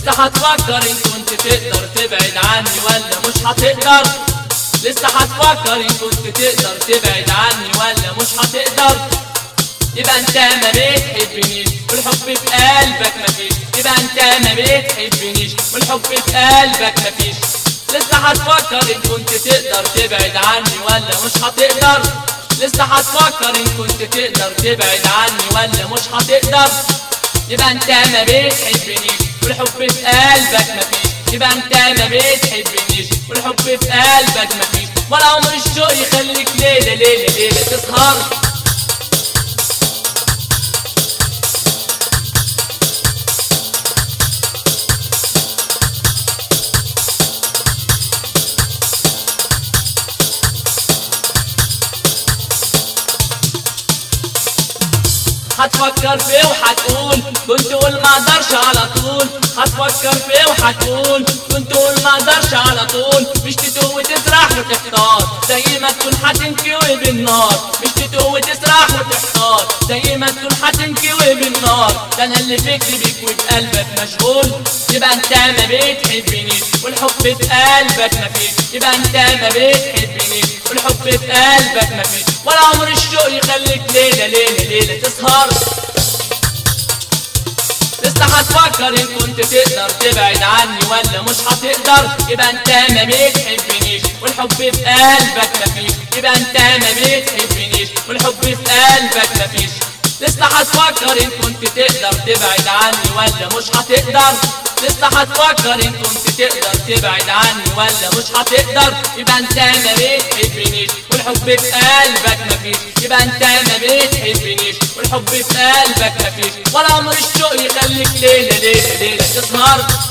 لسه هتفكر ان كنت تقدر تبعد عني ولا مش هتقدر لسه هتفكر ان كنت تقدر تبعد عني ولا مش هتقدر يبقى انت ما بتحبنيش والحب في قلبك مفيش يبقى انت ما بتحبنيش والحب في قلبك مفيش لسه هتفكر ان كنت تقدر تبعد عني ولا مش هتقدر لسه هتفكر ان كنت تقدر تبعد عني ولا مش هتقدر يبقى انت ما بتحبنيش والحب في قلبك مفيش يبقى انت ما بتحبنيش والحب في قلبك مفيش ولا عمر الشوق يخليك ليلة ليلة ليلة تسهر هتفكر فيه وهتقول كنت قول ما اقدرش على طول هتفكر فيه وهتقول كنت قول ما اقدرش على طول مش تتوه وتسرح وتحتار زي ما تكون هتنكوي بالنار مش تتوه وتسرح وتحتار زي ما تكون هتنكوي بالنار ده انا اللي فكري بيك وبقلبك مشغول يبقى انت ما بتحبنيش والحب في قلبك مفيش يبقى انت ما بتحبنيش والحب في قلبك مفيش ولا عمر الشوق يخليك ليلة ليلة ليلة تسهر لسه هتفكر ان كنت تقدر تبعد عني ولا مش هتقدر يبقى انت ما بتحبنيش والحب في قلبك مفيش يبقى انت ما بتحبنيش والحب في قلبك مفيش لسه هتفكر ان كنت تقدر تبعد عني ولا مش هتقدر لسه هتفكر ان كنت تقدر تبعد عني ولا مش هتقدر يبقى انت ما بتحبنيش والحب في قلبك مفيش يبقى انت ما بتحبنيش والحب في قلبك مفيش ولا عمر الشوق يخليك ليلة ليلة ليلة تسهر